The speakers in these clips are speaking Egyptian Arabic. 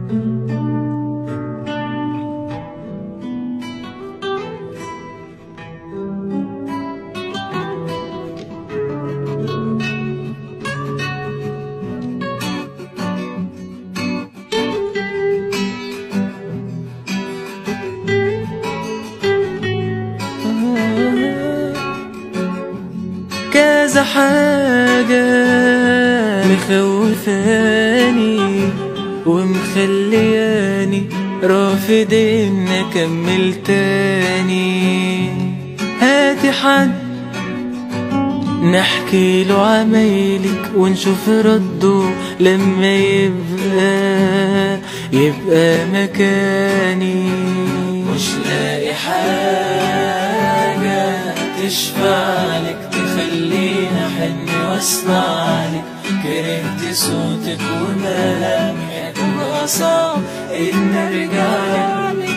كذا حاجة مخوفاني ومخلياني رافض ان اكمل تاني هاتي حد نحكي له عمايلك ونشوف رده لما يبقى يبقى مكاني مش لاقي حاجة تشفع لك تخليني احن واسمع لك كرهت صوتك وملامحك وبقى صعب ان ارجع لك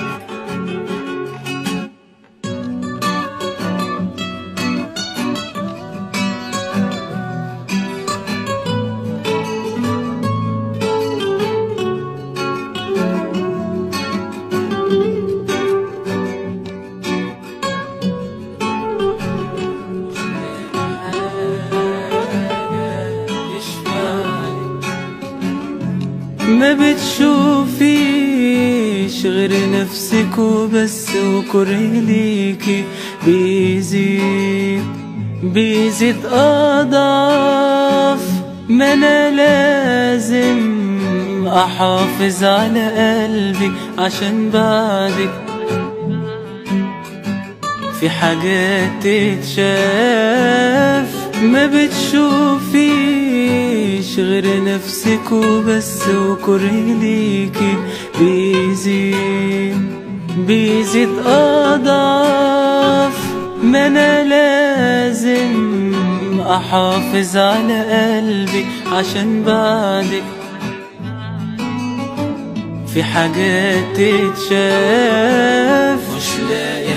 ما بتشوفيش غير نفسك وبس وكره ليكي بيزيد بيزيد أضعاف ما أنا لازم أحافظ على قلبي عشان بعدك في حاجات تتشاف ما بتشوفيش غير نفسك وبس وكره ليكي بيزيد بيزيد أضعاف ما أنا لازم أحافظ على قلبي عشان بعدك في حاجات تتشاف مش لاقي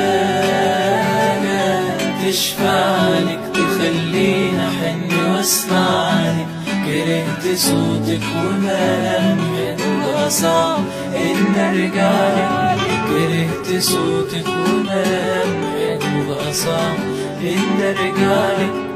حاجة تشفع لك تخليني احن واسمع لك كرهت صوتك وملامحك وبقى صعب ان ارجع لك كرهت صوتك وملامحك وبقى صعب ان ارجع لك